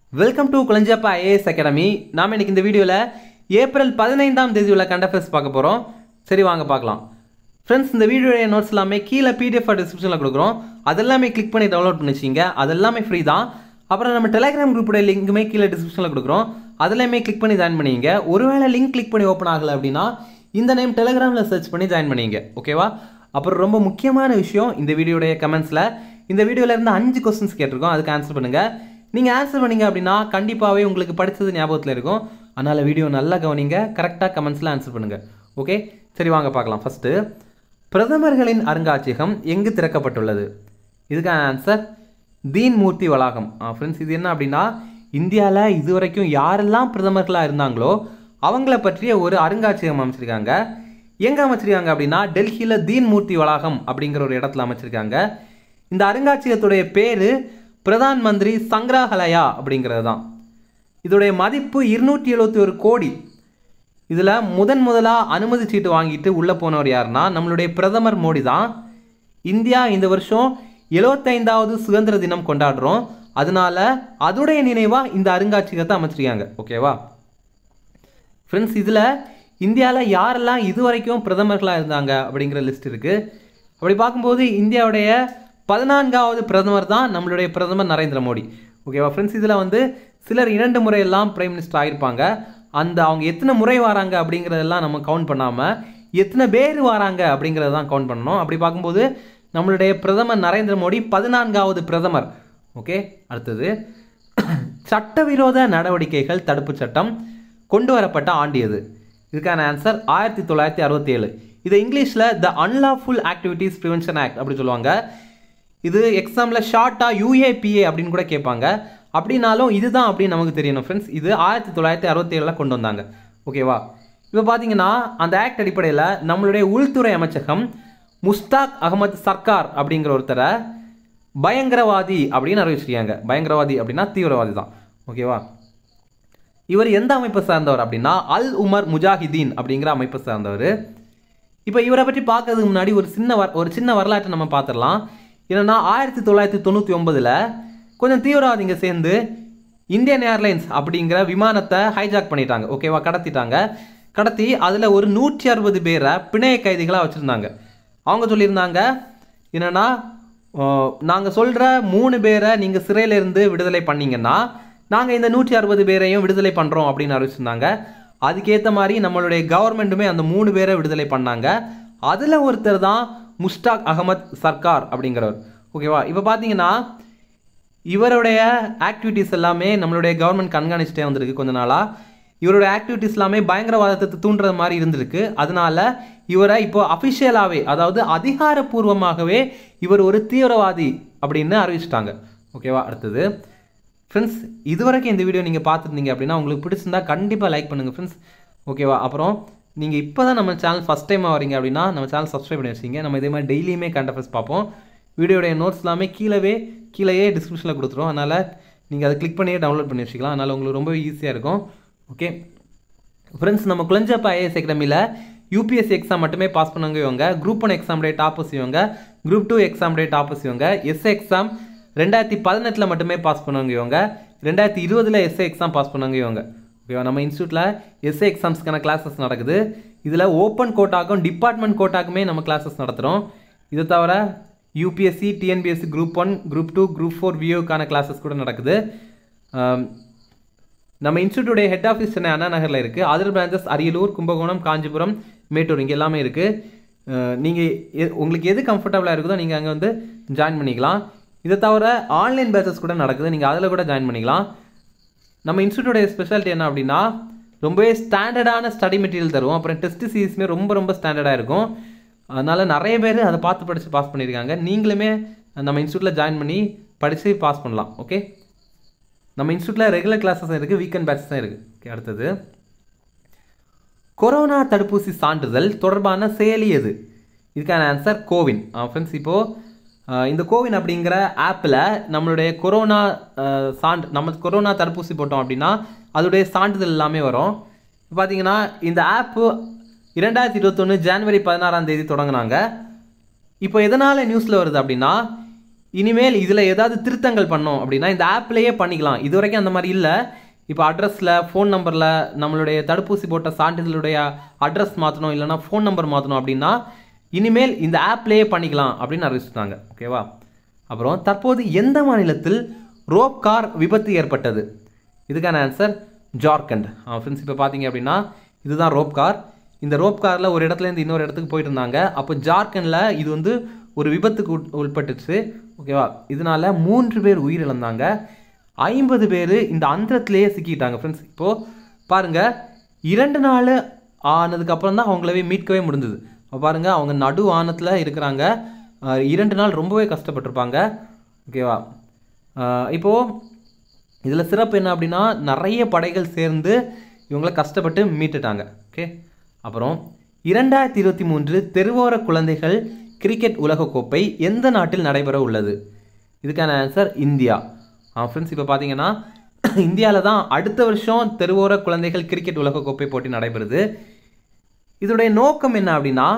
welcome to Kulanjappa IAS academy நாம் இன்னைக்கு இந்த வீடியோவில் ஏப்ரல் பதினைந்தாம் தேதி உள்ள கண்டஃபர்ஸ் பார்க்க போகிறோம் சரி வாங்க பார்க்கலாம் ஃப்ரெண்ட்ஸ் இந்த வீடியோடைய நோட்ஸ் எல்லாமே கீழே பிடிஎஃப் டிஸ்கிரிப்ஷனில் கொடுக்குறோம் அதெல்லாமே கிளிக் பண்ணி டவுன்லோட் பண்ணி வச்சிங்க அதெல்லாமே ஃப்ரீ தான் அப்புறம் நம்ம டெலிகிராம் குரூப்போட லிங்க்குமே கீழே டிஸ்கிரிப்ஷனில் கொடுக்குறோம் அதெல்லாமே கிளிக் பண்ணி ஜாயின் பண்ணிங்க ஒருவேளை லிங்க் கிளிக் பண்ணி ஓப்பன் ஆகலை அப்படின்னா இந்த நேம் டெலிகிராமில் சர்ச் பண்ணி ஜாயின் பண்ணிங்க ஓகேவா அப்புறம் ரொம்ப முக்கியமான விஷயம் இந்த வீடியோடைய கமெண்ட்ஸில் இந்த வீடியோவில் இருந்து அஞ்சு கொஸ்டின்ஸ் கேட்டிருக்கோம் அதுக்கு ஆன்சர் பண்ணுங்கள் நீங்கள் ஆன்சர் பண்ணீங்க அப்படின்னா கண்டிப்பாகவே உங்களுக்கு படித்தது ஞாபகத்தில் இருக்கும் அதனால் வீடியோ நல்லா கவனிங்க கரெக்டாக கமெண்ட்ஸில் ஆன்சர் பண்ணுங்கள் ஓகே சரி வாங்க பார்க்கலாம் ஃபஸ்ட்டு பிரதமர்களின் அருங்காட்சியகம் எங்கு திறக்கப்பட்டுள்ளது இதுக்கான ஆன்சர் தீன் மூர்த்தி வளாகம் ஃப்ரெண்ட்ஸ் இது என்ன அப்படின்னா இந்தியாவில் இதுவரைக்கும் யாரெல்லாம் பிரதமர்களாக இருந்தாங்களோ அவங்கள பற்றிய ஒரு அருங்காட்சியகம் அமைச்சிருக்காங்க எங்கே அமைச்சிருக்காங்க அப்படின்னா டெல்லியில் தீன் மூர்த்தி வளாகம் அப்படிங்கிற ஒரு இடத்துல அமைச்சிருக்காங்க இந்த அருங்காட்சியகத்துடைய பேர் பிரதான் மந்திரி சங்கிரஹலயா அப்படிங்கிறது தான் இதோடைய மதிப்பு இருநூற்றி எழுபத்தி ஒரு கோடி இதில் முதன் முதலாக அனுமதி சீட்டு வாங்கிட்டு உள்ளே போனவர் யாருன்னா நம்மளுடைய பிரதமர் மோடி தான் இந்தியா இந்த வருஷம் எழுபத்தைந்தாவது சுதந்திர தினம் கொண்டாடுறோம் அதனால அதோடைய நினைவாக இந்த அருங்காட்சியகத்தை அமைச்சிருக்காங்க ஓகேவா ஃப்ரெண்ட்ஸ் இதில் இந்தியாவில் யாரெல்லாம் இது வரைக்கும் பிரதமர்களாக இருந்தாங்க அப்படிங்கிற லிஸ்ட் இருக்குது அப்படி பார்க்கும்போது இந்தியாவுடைய பதினான்காவது பிரதமர் தான் நம்மளுடைய பிரதமர் நரேந்திர மோடி ஓகேவா ஃப்ரெண்ட்ஸ் இதில் வந்து சிலர் இரண்டு முறையெல்லாம் பிரைம் மினிஸ்டர் ஆகியிருப்பாங்க அந்த அவங்க எத்தனை முறை வராங்க அப்படிங்கிறதெல்லாம் நம்ம கவுண்ட் பண்ணாமல் எத்தனை பேர் வராங்க அப்படிங்கிறத தான் கவுண்ட் பண்ணணும் அப்படி பார்க்கும்போது நம்மளுடைய பிரதமர் நரேந்திர மோடி பதினான்காவது பிரதமர் ஓகே அடுத்தது சட்டவிரோத நடவடிக்கைகள் தடுப்பு சட்டம் கொண்டு வரப்பட்ட ஆண்டு எது இதுக்கான ஆன்சர் ஆயிரத்தி தொள்ளாயிரத்தி அறுபத்தி ஏழு இது இங்கிலீஷில் the unlawful activities prevention act அப்படி சொல்லுவாங்க இது எக்ஸாமில் ஷார்ட்டாக யூஏபிஏ அப்படின்னு கூட கேட்பாங்க அப்படின்னாலும் இதுதான் அப்படின்னு நமக்கு தெரியணும் ஃப்ரெண்ட்ஸ் இது ஆயிரத்தி தொள்ளாயிரத்தி அறுபத்தி ஏழில் கொண்டு வந்தாங்க ஓகேவா இப்போ பார்த்தீங்கன்னா அந்த ஆக்ட் அடிப்படையில் நம்மளுடைய உள்துறை அமைச்சகம் முஸ்தாக் அகமது சர்க்கார் அப்படிங்கிற ஒருத்தரை பயங்கரவாதி அப்படின்னு அறிவிச்சிருக்காங்க பயங்கரவாதி அப்படின்னா தீவிரவாதி தான் ஓகேவா இவர் எந்த அமைப்பை சார்ந்தவர் அப்படின்னா அல் உமர் முஜாஹிதீன் அப்படிங்கிற அமைப்பை சார்ந்தவர் இப்போ இவரை பற்றி பார்க்கறதுக்கு முன்னாடி ஒரு சின்ன வர் ஒரு சின்ன வரலாற்றை நம்ம பார்த்துடலாம் என்னென்னா ஆயிரத்தி தொள்ளாயிரத்தி தொண்ணூற்றி ஒன்பதில் கொஞ்சம் தீவிரவாதிங்க சேர்ந்து இந்தியன் ஏர்லைன்ஸ் அப்படிங்கிற விமானத்தை ஹைஜாக் பண்ணிட்டாங்க ஓகேவா கடத்திட்டாங்க கடத்தி அதில் ஒரு நூற்றி அறுபது பேரை பிணைய கைதிகளாக வச்சுருந்தாங்க அவங்க சொல்லியிருந்தாங்க என்னென்னா நாங்கள் சொல்கிற மூணு பேரை நீங்கள் சிறையிலேருந்து விடுதலை பண்ணீங்கன்னா நாங்கள் இந்த நூற்றி அறுபது பேரையும் விடுதலை பண்ணுறோம் அப்படின்னு அறிவிச்சிருந்தாங்க அதுக்கேற்ற மாதிரி நம்மளுடைய கவர்மெண்ட்டுமே அந்த மூணு பேரை விடுதலை பண்ணாங்க அதில் ஒருத்தர் தான் முஸ்டாக் அகமத் சர்க்கார் அப்படிங்கிறவர் ஓகேவா இப்போ பார்த்தீங்கன்னா இவருடைய ஆக்டிவிட்டீஸ் எல்லாமே நம்மளுடைய கவர்மெண்ட் கண்காணிச்சிட்டே வந்திருக்கு கொஞ்ச நாளாக இவருடைய ஆக்டிவிட்டீஸ் எல்லாமே பயங்கரவாதத்தை தூண்டுறது மாதிரி இருந்திருக்கு அதனால இவரை இப்போ அஃபிஷியலாகவே அதாவது அதிகாரப்பூர்வமாகவே இவர் ஒரு தீவிரவாதி அப்படின்னு அறிவிச்சிட்டாங்க ஓகேவா அடுத்தது ஃப்ரெண்ட்ஸ் இதுவரைக்கும் இந்த வீடியோ நீங்கள் பார்த்துருந்தீங்க அப்படின்னா உங்களுக்கு பிடிச்சிருந்தா கண்டிப்பாக லைக் பண்ணுங்கள் ஃப்ரெண்ட்ஸ் ஓகேவா அப்புறம் நீங்கள் இப்போ தான் நம்ம சேனல் ஃபஸ்ட் டைமாக வரீங்க அப்படின்னா நம்ம சேனல் சப்ஸ்கிரைப் பண்ணி வச்சிங்க நம்ம இதே மாதிரி டெய்லியுமே கண்டஃபர்ஸ் பார்ப்போம் வீடியோடைய நோட்ஸ் எல்லாமே கீழவே கீழேயே டிஸ்கிரிப்ஷனில் கொடுத்துருவோம் அதனால் நீங்கள் அதை கிளிக் பண்ணியே டவுன்லோட் பண்ணி வச்சுக்கலாம் அதனால் உங்களுக்கு ரொம்ப ஈஸியாக இருக்கும் ஓகே ஃப்ரெண்ட்ஸ் நம்ம குளஞ்சப்பா ஐஏஎஸ் அகாடமியில் யூபிஎஸ்சி எக்ஸாம் மட்டுமே பாஸ் பண்ணவங்க இவங்க group one exam day toppers இவங்க group two exam day toppers இவங்க எஸ்ஏ எக்ஸாம் ரெண்டாயிரத்தி பதினெட்டில் மட்டுமே பாஸ் பண்ணவங்க இவங்க ரெண்டாயிரத்தி இருபதில் எஸ்ஏ எக்ஸாம் பாஸ் பண்ணவங்க இவங்க ஓகேவா நம்ம இன்ஸ்டியூட்டில் எஸ்ஏ எக்ஸாம்ஸ்க்கான கிளாஸஸ் நடக்குது இதில் ஓப்பன் கோட்டாக்கும் டிபார்ட்மெண்ட் கோட்டாக்குமே நம்ம கிளாஸஸ் நடத்துகிறோம் இது தவிர UPSC TNPSC group one group two group four விஓக்கான கிளாஸஸ் கூட நடக்குது நம்ம இன்ஸ்டியூட்டோடைய ஹெட் ஆஃபீஸ் சென்னை அண்ணா நகரில் இருக்குது அதர் பிரான்ச்சஸ் அரியலூர் கும்பகோணம் காஞ்சிபுரம் மேட்டூர் இங்கே எல்லாமே இருக்குது நீங்கள் உங்களுக்கு எது கம்ஃபர்டபுளாக இருக்குதோ நீங்கள் அங்கே வந்து ஜாயின் பண்ணிக்கலாம் இதை தவிர ஆன்லைன் பேச்சஸ் கூட நடக்குது நீங்கள் அதில் கூட ஜாயின் பண்ணிக்கலாம் நம்ம இன்ஸ்டியூட்டோடைய ஸ்பெஷாலிட்டி என்ன அப்படின்னா ரொம்பவே ஸ்டாண்டர்டான ஸ்டடி மெட்டீரியல் தருவோம் அப்புறம் டெஸ்ட் சீரீஸுமே ரொம்ப ரொம்ப ஸ்டாண்டர்டாக இருக்கும் அதனால் நிறைய பேர் அதை பார்த்து படித்து பாஸ் பண்ணியிருக்காங்க நீங்களுமே நம்ம இன்ஸ்டியூட்டில் ஜாயின் பண்ணி படித்து பாஸ் பண்ணலாம் ஓகே நம்ம இன்ஸ்டியூட்டில் ரெகுலர் கிளாஸஸ் இருக்குது வீக்கெண்ட் பேட்சஸ் தான் இருக்குது ஓகே அடுத்தது கொரோனா தடுப்பூசி சான்றிதழ் தொடர்பான செயலி எது இதுக்கான ஆன்சர் கோவின் ஃப்ரெண்ட்ஸ் இப்போது இந்த கோவின் அப்படிங்கிற ஆப்பில் நம்மளுடைய கொரோனா சான்று நம்ம கொரோனா தடுப்பூசி போட்டோம் அப்படின்னா அதோடைய சான்றிதழ் எல்லாமே வரும் பார்த்தீங்கன்னா இந்த ஆப்பு இரண்டாயிரத்தி இருபத்தொன்று ஜான்வரி பதினாறாம் தேதி தொடங்கினாங்க இப்போ எதனால் நியூஸில் வருது அப்படின்னா இனிமேல் இதில் ஏதாவது திருத்தங்கள் பண்ணோம் அப்படின்னா இந்த ஆப்லேயே பண்ணிக்கலாம் இது வரைக்கும் அந்த மாதிரி இல்லை இப்போ அட்ரஸில் ஃபோன் நம்பரில் நம்மளுடைய தடுப்பூசி போட்ட சான்றிதழுடைய அட்ரஸ் மாற்றணும் இல்லைனா ஃபோன் நம்பர் மாற்றணும் அப்படின்னா இனிமேல் இந்த ஆப்லேயே பண்ணிக்கலாம் அப்படின்னு அறிவிச்சிட்டாங்க ஓகேவா அப்புறம் தற்போது எந்த மாநிலத்தில் ரோப் கார் விபத்து ஏற்பட்டது இதுக்கான ஆன்சர் ஜார்க்கண்ட் ஃப்ரெண்ட்ஸ் இப்போ பார்த்தீங்க அப்படின்னா இதுதான் ரோப் கார் இந்த ரோப் காரில் ஒரு இடத்துலேருந்து இன்னொரு இடத்துக்கு போயிட்டு இருந்தாங்க அப்போ ஜார்க்கண்டில் இது வந்து ஒரு விபத்துக்கு உட் உட்பட்டுச்சு ஓகேவா இதனால மூன்று பேர் உயிரிழந்தாங்க ஐம்பது பேர் இந்த அந்தரத்திலேயே சிக்கிட்டாங்க ஃப்ரெண்ட்ஸ் இப்போது பாருங்கள் இரண்டு நாள் ஆனதுக்கப்புறம் தான் அவங்களவே மீட்கவே முடிஞ்சது அப்போ பாருங்கள் அவங்க நடு வானத்தில் இருக்கிறாங்க அஹ் இரண்டு நாள் ரொம்பவே கஷ்டப்பட்டிருப்பாங்க ஓகேவா அஹ் இப்போது இதில் சிறப்பு என்ன அப்படின்னா நிறைய படைகள் சேர்ந்து இவங்களை கஷ்டப்பட்டு மீட்டுட்டாங்க ஓகே அப்புறம் இரண்டாயிரத்தி இருபத்தி மூன்று தெருவோர குழந்தைகள் கிரிக்கெட் உலகக்கோப்பை எந்த நாட்டில் நடைபெற உள்ளது இதுக்கான ஆன்சர் இந்தியா ஃப்ரெண்ட்ஸ் இப்போ பார்த்தீங்கன்னா இந்தியாவில் தான் அடுத்த வருஷம் தெருவோர குழந்தைகள் கிரிக்கெட் உலகக்கோப்பை போட்டி நடைபெறுது இதோடைய நோக்கம் என்ன அப்படின்னா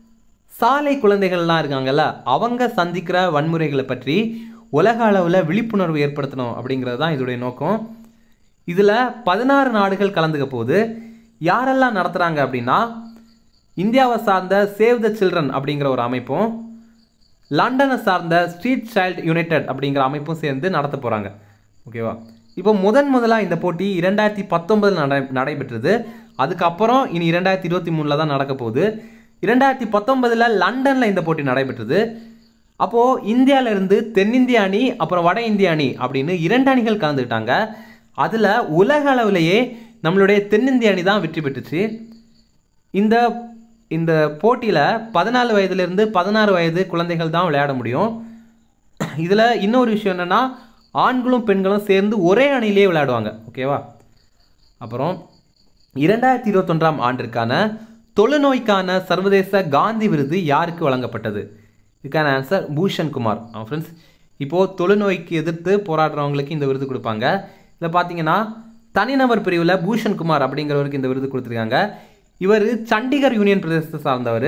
சாலை குழந்தைகள்லாம் இருக்காங்கல்ல அவங்க சந்திக்கிற வன்முறைகளை பற்றி உலக அளவில் விழிப்புணர்வு ஏற்படுத்தணும் அப்படிங்கிறது தான் இதோடைய நோக்கம் இதில் பதினாறு நாடுகள் கலந்துக்க போது யாரெல்லாம் நடத்துகிறாங்க அப்படின்னா இந்தியாவை சார்ந்த சேவ் த சில்ட்ரன் அப்படிங்கிற ஒரு அமைப்பும் லண்டனை சார்ந்த ஸ்ட்ரீட் சைல்ட் யுனைடெட் அப்படிங்கிற அமைப்பும் சேர்ந்து நடத்த போகிறாங்க ஓகேவா இப்போ முதன் முதலாக இந்த போட்டி இரண்டாயிரத்தி பத்தொன்பதில் நடை நடைபெற்றது அதுக்கப்புறம் இனி இரண்டாயிரத்தி இருபத்தி மூணில் தான் நடக்க போகுது இரண்டாயிரத்தி பத்தொன்பதில் லண்டனில் இந்த போட்டி நடைபெற்றது அப்போது இந்தியாவிலேருந்து தென்னிந்திய அணி அப்புறம் வட இந்திய அணி அப்படின்னு இரண்டு அணிகள் கலந்துக்கிட்டாங்க அதில் உலக அளவிலேயே நம்மளுடைய தென்னிந்திய அணி தான் வெற்றி பெற்றுச்சு இந்த இந்த போட்டியில் பதினாலு வயதுலேருந்து பதினாறு வயது குழந்தைகள் தான் விளையாட முடியும் இதில் இன்னொரு விஷயம் என்னென்னா ஆண்களும் பெண்களும் சேர்ந்து ஒரே அணியிலே விளையாடுவாங்க ஓகேவா அப்புறம் இரண்டாயிரத்தி இருபத்தொன்றாம் ஆண்டிற்கான தொழுநோய்க்கான சர்வதேச காந்தி விருது யாருக்கு வழங்கப்பட்டது இதுக்கான ஆன்சர் பூஷன் குமார் ஃப்ரெண்ட்ஸ் இப்போது தொழுநோய்க்கு எதிர்த்து போராடுறவங்களுக்கு இந்த விருது கொடுப்பாங்க இதில் பார்த்தீங்கன்னா தனிநபர் பிரிவில் பூஷன் குமார் அப்படிங்கிறவருக்கு இந்த விருது கொடுத்துருக்காங்க இவர் சண்டிகர் யூனியன் பிரதேசத்தை சார்ந்தவர்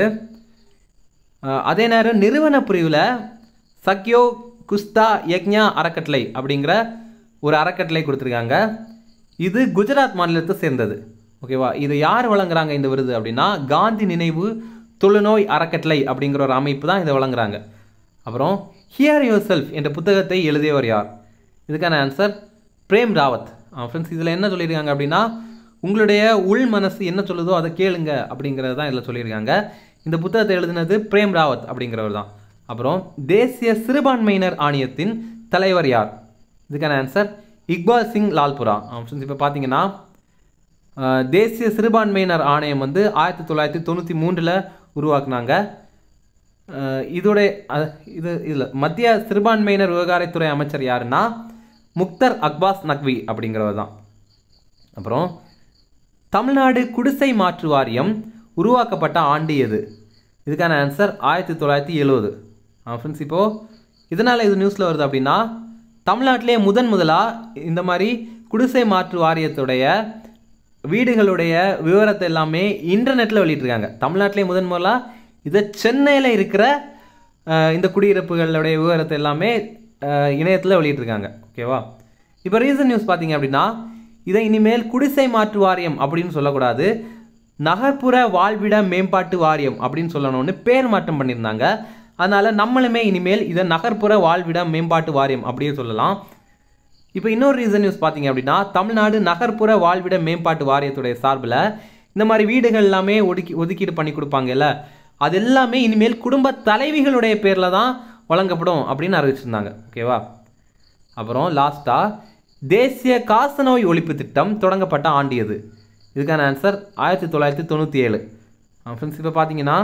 அஹ் அதே நேரம் நிறுவன பிரிவில் சக்யோ குஸ்தா யக்ஞா அறக்கட்டளை அப்படிங்கிற ஒரு அறக்கட்டளை கொடுத்துருக்காங்க இது குஜராத் மாநிலத்தை சேர்ந்தது ஓகேவா இது யார் வழங்குறாங்க இந்த விருது அப்படின்னா காந்தி நினைவு தொழுநோய் அறக்கட்டளை அப்படிங்கிற ஒரு அமைப்பு தான் இதை வழங்குறாங்க அப்புறம் ஹியர் யுவர் செல்ஃப் என்ற புத்தகத்தை எழுதியவர் யார் இதுக்கான ஆன்சர் பிரேம் ராவத் ஃப்ரெண்ட்ஸ் இதில் என்ன சொல்லியிருக்காங்க அப்படின்னா உங்களுடைய உள் மனசு என்ன சொல்லுதோ அதை கேளுங்க அப்படிங்கிறது தான் இதில் சொல்லியிருக்காங்க இந்த புத்தகத்தை எழுதினது பிரேம் ராவத் அப்படிங்கிறவர் தான் அப்புறம் தேசிய சிறுபான்மையினர் ஆணையத்தின் தலைவர் யார் இதுக்கான ஆன்சர் இக்பால் சிங் லால்புரா ஃப்ரெண்ட்ஸ் இப்போ பார்த்தீங்கன்னா அஹ், தேசிய சிறுபான்மையினர் ஆணையம் வந்து ஆயிரத்தி தொள்ளாயிரத்தி தொண்ணூற்றி மூன்றில் உருவாக்குனாங்க அஹ், இதோடைய அஹ், இது இதில் மத்திய சிறுபான்மையினர் விவகாரத்துறை அமைச்சர் யாருன்னா முக்தர் அக்பாஸ் நக்வி அப்படிங்கிறவர் தான் அப்புறம் தமிழ்நாடு குடிசை மாற்று வாரியம் உருவாக்கப்பட்ட ஆண்டு எது இதுக்கான ஆன்சர் ஆயிரத்தி தொள்ளாயிரத்தி எழுபது ஃப்ரெண்ட்ஸ் இப்போது இதனால் இது நியூஸில் வருது அப்படின்னா தமிழ்நாட்டிலே முதன் முதலாக இந்த மாதிரி குடிசை மாற்று வாரியத்துடைய வீடுகளுடைய விவரத்தை எல்லாமே இன்டர்நெட்டில் வெளியிட்டிருக்காங்க தமிழ்நாட்டிலே முதன் முதலாக இதை சென்னையில் இருக்கிற அஹ், இந்த குடியிருப்புகளுடைய விவரத்தை எல்லாமே இணையத்தில் வெளியிட்டிருக்காங்க ஓகேவா இப்போ ரீசன் நியூஸ் பார்த்தீங்க அப்படின்னா இதை இனிமேல் குடிசை மாற்று வாரியம் அப்படின்னு சொல்லக்கூடாது நகர்ப்புற வாழ்விட மேம்பாட்டு வாரியம் அப்படின்னு சொல்லணும்னு பேர் மாற்றம் பண்ணியிருந்தாங்க அதனால நம்மளுமே இனிமேல் இதை நகர்ப்புற வாழ்விட மேம்பாட்டு வாரியம் அப்படியே சொல்லலாம் இப்போ இன்னொரு ரீசன் நியூஸ் பார்த்தீங்க அப்படின்னா தமிழ்நாடு நகர்ப்புற வாழ்விட மேம்பாட்டு வாரியத்துடைய சார்பில் இந்த மாதிரி வீடுகள் எல்லாமே ஒதுக்கி ஒதுக்கீடு பண்ணி கொடுப்பாங்கல்ல அது எல்லாமே இனிமேல் குடும்ப தலைவிகளுடைய பேரில் தான் வழங்கப்படும் அப்படின்னு அறிவிச்சிருந்தாங்க ஓகேவா அப்புறம் லாஸ்ட்டாக தேசிய காசநோய் ஒழிப்பு திட்டம் தொடங்கப்பட்ட ஆண்டு எது இதுக்கான ஆன்சர் ஆயிரத்தி தொள்ளாயிரத்தி தொண்ணூற்றி ஏழு ஃப்ரெண்ட்ஸ் இப்போ பார்த்தீங்கன்னா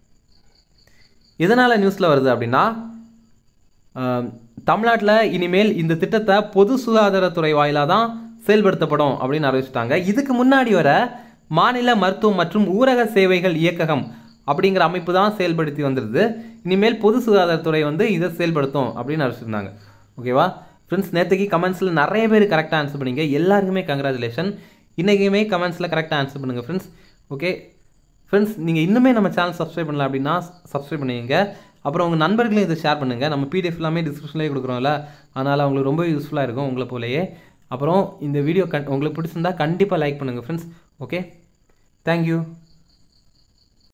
எதனால் நியூஸில் வருது அப்படின்னா தமிழ்நாட்டில் இனிமேல் இந்த திட்டத்தை பொது சுகாதாரத்துறை வாயிலாக தான் செயல்படுத்தப்படும் அப்படின்னு அறிவிச்சிட்டாங்க இதுக்கு முன்னாடி வர மாநில மருத்துவம் மற்றும் ஊரக சேவைகள் இயக்ககம் அப்படிங்கிற அமைப்பு தான் செயல்படுத்தி வந்துருது இனிமேல் பொது சுகாதாரத்துறை வந்து இதை செயல்படுத்தும் அப்படின்னு அறிவிச்சிருந்தாங்க ஓகேவா ஃப்ரெண்ட்ஸ் நேற்றுக்கு கமெண்ட்ஸில் நிறைய பேர் கரெக்டாக ஆன்சர் பண்ணீங்க எல்லாருக்குமே கங்க்ராச்சுலேஷன் இன்றைக்குமே கமெண்ட்ஸில் கரெக்டாக ஆன்சர் பண்ணுங்கள் ஃப்ரெண்ட்ஸ் ஓகே ஃப்ரெண்ட்ஸ் நீங்கள் இன்னுமே நம்ம சேனல் சப்ஸ்கிரைப் பண்ணல அப்படின்னா சப்ஸ்கிரைப் பண்ணுவீங்க அப்புறம் உங்கள் நண்பர்களையும் இதை ஷேர் பண்ணுங்கள் நம்ம பிடிஎஃப் எல்லாமே டிஸ்கிரிப்ஷன்லேயே கொடுக்குறோம்ல அதனால் அவங்களுக்கு ரொம்ப யூஸ்ஃபுல்லாக இருக்கும் உங்களை போலயே அப்புறம் இந்த வீடியோ கண் உங்களுக்கு பிடிச்சிருந்தா கண்டிப்பாக லைக் பண்ணுங்கள் ஃப்ரெண்ட்ஸ் ஓகே தேங்க்யூ